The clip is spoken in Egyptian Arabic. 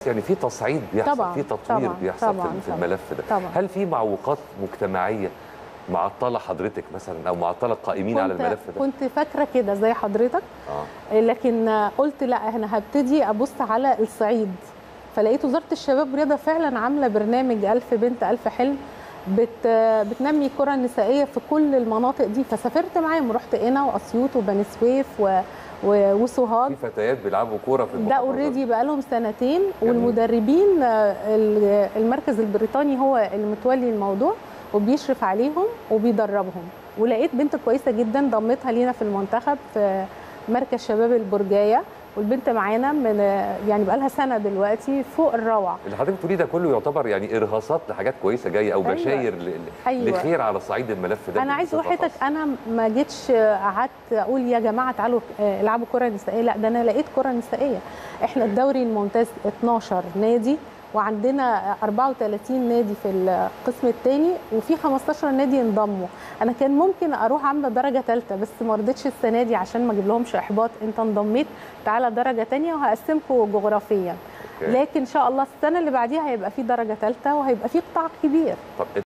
يعني في تصعيد بيحصل طبعاً، في تطوير طبعاً، بيحصل في- طبعاً، في طبعاً، الملف ده طبعاً. هل في معوقات مجتمعيه معطله حضرتك مثلا او معطله القائمين على كنت- الملف ده كنت فاكره كده زي حضرتك اه لكن قلت لا انا هبتدي ابص على الصعيد فلقيت وزاره الشباب والرياضه فعلا عامله برنامج ألف بنت ألف حلم بت بتنمي الكره النسائيه في كل المناطق دي فسافرت معاهم رحت قنا واسيوط وبني سويف و... و... وسوهاج في فتيات بيلعبوا كوره في ده المحافظات. اوريدي بقالهم سنتين جميل. والمدربين آه، ال- المركز البريطاني هو اللي متولي الموضوع وبيشرف عليهم وبيدربهم ولقيت بنت كويسه جدا ضمتها لينا في المنتخب في مركز شباب البرجايه والبنت معانا من آه، يعني بقالها سنه دلوقتي فوق الروعه اللي حضرتك بتقوليه ده كله يعتبر يعني ارهاصات لحاجات كويسه جايه او أيوة. بشاير ل- ل- أيوة. لخير على صعيد الملف ده انا عايز بصفة وحياتك خاصة. انا ما جيتش قعدت اقول يا جماعه تعالوا آه، العبوا كره نسائيه لا ده انا لقيت كره نسائيه احنا الدوري الممتاز 12 نادي وعندنا 34 نادي في القسم الثاني وفي 15 نادي انضموا انا كان ممكن اروح عامله درجه ثالثه بس ما رضيتش السنه دي عشان ما اجيب لهمش احباط انت انضميت تعالى درجه ثانيه وهقسمكم جغرافيا أوكي. لكن ان شاء الله السنه اللي بعديها هيبقى في درجه ثالثه وهيبقى في قطاع كبير طب